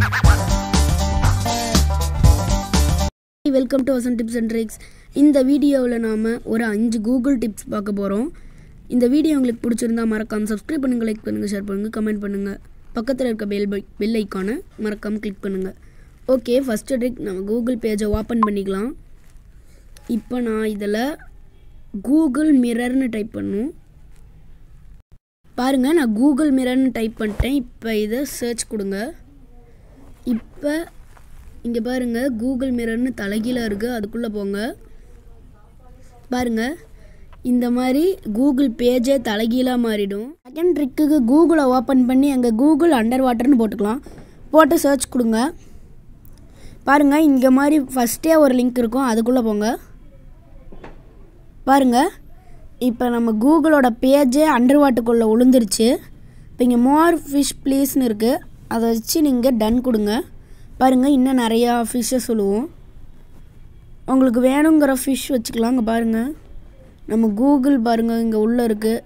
welcome to Vasan tips and tricks இந்த வீடியோவில் நாம் ஒரு அஞ்சு கூகுள் டிப்ஸ் பார்க்க போகிறோம் இந்த வீடியோ உங்களுக்கு பிடிச்சிருந்தா மறக்காம சப்ஸ்கிரைப் பண்ணுங்கள் லைக் பண்ணுங்கள் ஷேர் பண்ணுங்கள் கமெண்ட் பண்ணுங்கள் பக்கத்தில் இருக்க பெல் பை பெல் ஐக்கானை மறக்காமல் கிளிக் பண்ணுங்கள் ஓகே ஃபஸ்ட்டு ட்ரிக் நம்ம கூகுள் பேஜை ஓப்பன் பண்ணிக்கலாம் இப்போ நான் இதில் கூகுள் மிரர்னு டைப் பண்ணும் பாருங்கள் நான் கூகுள் மிரர்னு டைப் பண்ணிட்டேன் இப்போ இதை சர்ச் கொடுங்க இப்போ இங்கே பாருங்கள் கூகுள் மிரர்னு தலைகீழாக இருக்குது அதுக்குள்ளே போங்க பாருங்கள் இந்த மாதிரி கூகுள் பேஜே தலைகீழாக மாறிடும் செகண்ட் ட்ரிக்குக்கு கூகுளை ஓப்பன் பண்ணி அங்கே கூகுள் அண்டர் வாட்டர்னு போட்டுக்கலாம் போட்டு சர்ச் கொடுங்க பாருங்கள் இங்கே மாதிரி ஃபஸ்ட்டே ஒரு லிங்க் இருக்கும் அதுக்குள்ளே போங்க பாருங்கள் இப்போ நம்ம கூகுளோட பேஜே அண்டர் வாட்டருக்குள்ளே உளுந்துருச்சு இப்போ இங்கே மோர் ஃபிஷ் ப்ளீஸ்னு இருக்குது அதை வச்சு நீங்கள் டன் கொடுங்க பாருங்கள் இன்னும் நிறையா ஃபிஷ்ஷை சொல்லுவோம் உங்களுக்கு வேணுங்கிற ஃபிஷ் வச்சுக்கலாம் இங்கே பாருங்கள் நம்ம கூகுள் பாருங்கள் இங்கே உள்ளே இருக்குது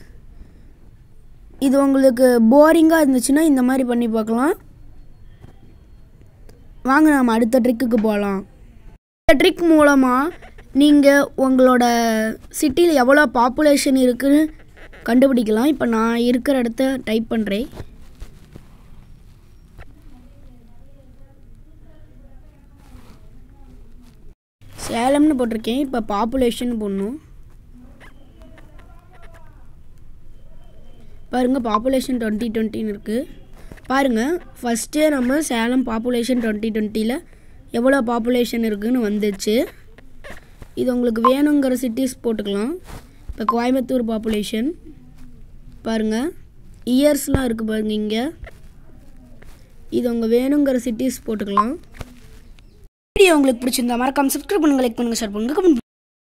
இது உங்களுக்கு போரிங்காக இருந்துச்சுன்னா இந்த மாதிரி பண்ணி பார்க்கலாம் வாங்க நம்ம அடுத்த ட்ரிக்குக்கு போகலாம் இந்த ட்ரிக் மூலமாக நீங்கள் உங்களோட சிட்டியில் எவ்வளோ பாப்புலேஷன் இருக்குன்னு கண்டுபிடிக்கலாம் இப்போ நான் இருக்கிற இடத்த டைப் பண்ணுறேன் சேலம்னு போட்டிருக்கேன் இப்போ பாப்புலேஷன் போடணும் பாருங்கள் பாப்புலேஷன் டுவெண்ட்டி டுவெண்ட்டின்னு இருக்குது பாருங்கள் ஃபஸ்ட்டே நம்ம சேலம் பாப்புலேஷன் டுவெண்ட்டி டுவெண்ட்டியில் எவ்வளோ பாப்புலேஷன் இருக்குதுன்னு வந்துச்சு இது உங்களுக்கு வேணுங்கிற சிட்டிஸ் போட்டுக்கலாம் இப்போ கோயம்புத்தூர் பாப்புலேஷன் பாருங்கள் இயர்ஸ்லாம் இருக்குது பாருங்கள் இங்கே இது உங்கள் வேணுங்கிற சிட்டிஸ் போட்டுக்கலாம் வீடியோ உங்களுக்கு பிடிச்சிருந்தா மறக்காம சப்ஸ்கிரைப் பண்ணுங்க லைக் பண்ணுங்க ஷேர் பண்ணுங்க கமெண்ட்